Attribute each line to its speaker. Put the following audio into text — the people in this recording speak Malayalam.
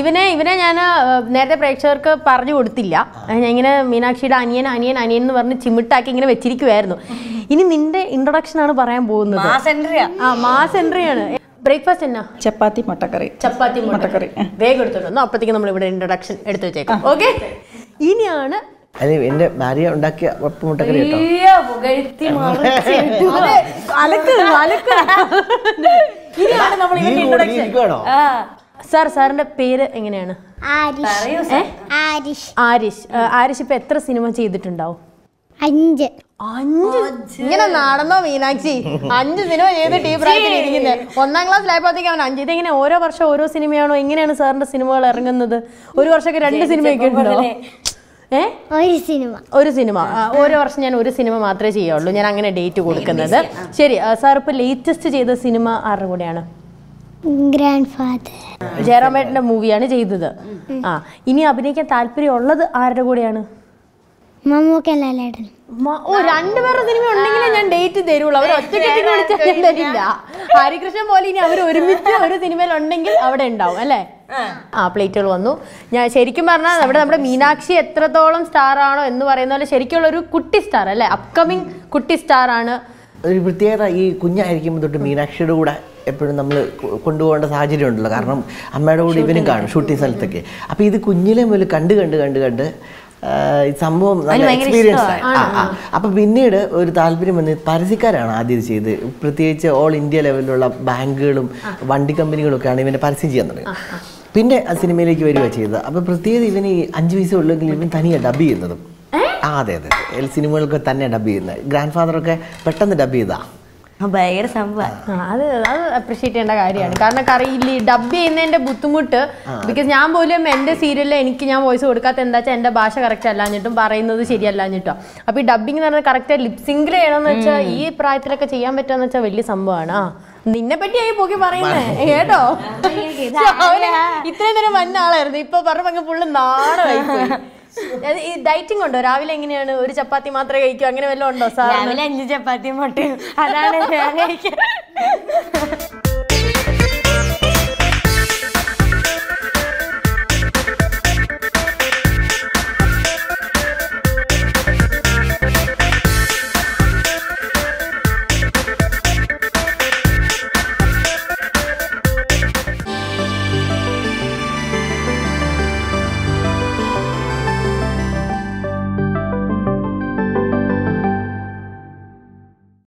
Speaker 1: ഇവനെ ഇവനെ ഞാൻ നേരത്തെ പ്രേക്ഷകർക്ക് പറഞ്ഞു കൊടുത്തില്ല ഞാൻ ഇങ്ങനെ മീനാക്ഷിയുടെ അനിയൻ അനിയൻ അനിയൻ എന്ന് പറഞ്ഞ് ചിമിട്ടാക്കി ഇങ്ങനെ വെച്ചിരിക്കുവായിരുന്നു ഇനി നിന്റെ ഇൻട്രൊഡക്ഷൻ ആണ് പറയാൻ പോകുന്നത്
Speaker 2: ആ സെൻട്രിയാ
Speaker 1: ആ മാസ് എൻട്രി ആണ് ബ്രേക്ക്ഫാസ്റ്റ് എന്നാ
Speaker 3: ചപ്പാത്തി മുട്ടക്കറി
Speaker 1: ചപ്പാത്തി മുട്ടക്കറി വേഗം എടുത്തോണ്ട് വന്നു അപ്പത്തേക്ക് നമ്മൾ ഇവിടെ ഇൻട്രൊഡക്ഷൻ എടുത്തു വെച്ചേക്കാം ഓക്കെ ഇനിയാണ്
Speaker 4: അല്ലെ എന്റെ ഭാര്യ ഉണ്ടാക്കിയ ഉപ്പ് മുട്ടക്കറി കേട്ടോ
Speaker 2: അയ്യോ, പുകഴ്ത്തി മറിച്ചിട്ടു.
Speaker 1: അതെ, അലക്ക് അലക്ക് ഇനിയാണ് നമ്മൾ
Speaker 4: നീ
Speaker 1: ഇവന്റെ
Speaker 4: കൂടി
Speaker 1: ഇൻട്രൊഡക്ഷൻ
Speaker 4: ഇരിക്കുവാണോ
Speaker 2: ആ,
Speaker 1: സാർ സാറിന്റെ പേര് എങ്ങനെയാണ്
Speaker 5: ആരിഷ്
Speaker 2: പറയൂ
Speaker 1: ഏ?
Speaker 5: ആരിഷ്
Speaker 1: ആരിഷ് ആ, ആരിഷ് ഇപ്പൊ എത്ര സിനിമ ചെയ്തിട്ടുണ്ടാവും
Speaker 5: അഞ്ച്
Speaker 1: അഞ്ച് ഇങ്ങനെ നടന്നോ മീനാക്ഷി അഞ്ച് സിനിമ ചെയ്തിട്ട് ഈ പ്രായത്തിൽ ഇരിക്കുന്നത് ഒന്നാം ക്ലാസ്സിലായപ്പോഴത്തേക്ക് അവൻ അഞ്ച് ഇതെങ്ങനെ ഓരോ വർഷം ഓരോ സിനിമയാണോ എങ്ങനെയാണ് സാറിന്റെ സിനിമകൾ ഇറങ്ങുന്നത് ഒരു വർഷമൊക്കെ രണ്ട് സിനിമയൊക്കെ ഉണ്ടോ ഏ
Speaker 5: ഒരു സിനിമ
Speaker 1: ഒരു സിനിമ ആ, ഓരോ വർഷം ഞാൻ ഒരു സിനിമ മാത്രമേ ചെയ്യുള്ളൂ ഞാൻ അങ്ങനെ ഡേറ്റ് കൊടുക്കുന്നത് ശരി ആ, സാർ ഇപ്പൊ ലേറ്റസ്റ്റ് ചെയ്ത സിനിമ ആരുടെ കൂടെയാണ്
Speaker 5: ഗ്രാൻഡ് ഫാദർ
Speaker 1: ജയറാമേട്ടന്റെ മൂവിയാണ് ചെയ്തത് ആ ഇനി അഭിനയിക്കാൻ താല്പര്യം ഉള്ളത് ആരുടെ കൂടെയാണ്
Speaker 5: മമ്മൂക്ക ലാലേട്ടൻ
Speaker 1: മ- ഓ രണ്ടുപേരുടെ സിനിമ ഉണ്ടെങ്കിലേ ഞാൻ ഡേറ്റ് തരുള്ളൂ അവർ ഒറ്റയ്ക്ക് വിളിച്ചാൽ ഞാൻ തരില്ല ഹരികൃഷ്ണൻ പോലെ ഇനി അവർ ഒരുമിച്ച് ഒരു സിനിമയിൽ ഉണ്ടെങ്കിൽ അവിടെ ഉണ്ടാവും അല്ലേ ആ പ്ലേറ്റുകൾ വന്നു ഞാൻ ശരിക്കും പറഞ്ഞാൽ അവിടെ നമ്മുടെ മീനാക്ഷി എത്രത്തോളം സ്റ്റാർ ആണോ എന്ന് പറയുന്ന പോലെ ശരിക്കുള്ള ഒരു കുട്ടി സ്റ്റാർ അല്ലേ അപ്കമിങ് കുട്ടി സ്റ്റാർ ആണ്
Speaker 4: ഒരു പ്രത്യേകത ഈ കുഞ്ഞായിരിക്കുമ്പോൾ തൊട്ട് മീനാക്ഷിയുടെ കൂടെ എപ്പോഴും നമ്മൾ കൊണ്ടുപോകേണ്ട സാഹചര്യം ഉണ്ടല്ലോ കാരണം അമ്മയുടെ കൂടെ ഇവനും കാണും ഷൂട്ടിംഗ് സ്ഥലത്തൊക്കെ അപ്പോൾ ഇത് കുഞ്ഞിലെ മുതൽ കണ്ട് കണ്ട് കണ്ട് കണ്ട് ആ, ഈ സംഭവം നല്ല എക്സ്പീരിയൻസ് ആയി ആ, ആ. അപ്പൊ പിന്നീട് ഒരു താല്പര്യം വന്ന് പരസ്യക്കാരാണ് ആദ്യം ഇത് ചെയ്ത് പ്രത്യേകിച്ച് ഓൾ ഇന്ത്യ ലെവലിലുള്ള ബാങ്കുകളും വണ്ടി കമ്പനികളും ഒക്കെയാണ് ഇവനെ പരസ്യം ചെയ്യാൻ തുടങ്ങിയത് പിന്നെ ആ സിനിമയിലേക്ക് വരിക ചെയ്തത് അപ്പൊ പ്രത്യേകത ഇവന് ഈ അഞ്ച് വയസ്സേ ഉള്ളെങ്കിൽ ഇവൻ തനിയെ ഡബ് ചെയ്യുന്നതും ആ അതെ അതെ അതെ. സിനിമകൾക്ക് തന്നെ ഡബ് ചെയ്യുന്നത് ഗ്രാൻഡ് ഫാദറൊക്കെ പെട്ടെന്ന് ഡബ് ചെയ്താ
Speaker 2: ആ, ഭയങ്കര സംഭവം
Speaker 1: ആ, അത് അത് അപ്രീഷിയേറ്റ് ചെയ്യേണ്ട കാര്യമാണ് കാരണം അറിയില്ല ഡബ് ചെയ്യുന്നതിന്റെ ബുദ്ധിമുട്ട് ബിക്കോസ് ഞാൻ പോലും എന്റെ സീരിയലിൽ എനിക്ക് ഞാൻ വോയിസ് കൊടുക്കാത്ത എന്താ വെച്ചാൽ എന്റെ ഭാഷ കറക്റ്റ് അല്ലാഞ്ഞിട്ടും പറയുന്നത് ശരിയല്ലാഞ്ഞിട്ടോ അപ്പൊ ഈ ഡബിങ് എന്ന് പറഞ്ഞാൽ കറക്റ്റ് ലിപ്സിംഗിൽ ചെയ്യണമെന്ന് വെച്ചാൽ ഈ പ്രായത്തിലൊക്കെ ചെയ്യാൻ പറ്റുമെന്ന് വെച്ചാൽ വലിയ സംഭവമാണ് ആ നിന്നെ പറ്റിയായി പോക്കി പറയുന്നേ കേട്ടോ ശ്ശെ, അവന് ഇത്രയും നേരം വന്ന ആളായിരുന്നു ഇപ്പൊ പറഞ്ഞ ഫുള്ള് നാണമായി പോയി. അത് ഈ ഡയറ്റിംഗ് ഉണ്ടോ രാവിലെ എങ്ങനെയാണ് ഒരു ചപ്പാത്തി മാത്രമേ കഴിക്കൂ അങ്ങനെ വല്ലതും ഉണ്ടോ സാർ
Speaker 2: രാവിലെ അഞ്ച് ചപ്പാത്തിയും മുട്ടയും അതാണ് ഞാൻ കഴിക്കുന്നത്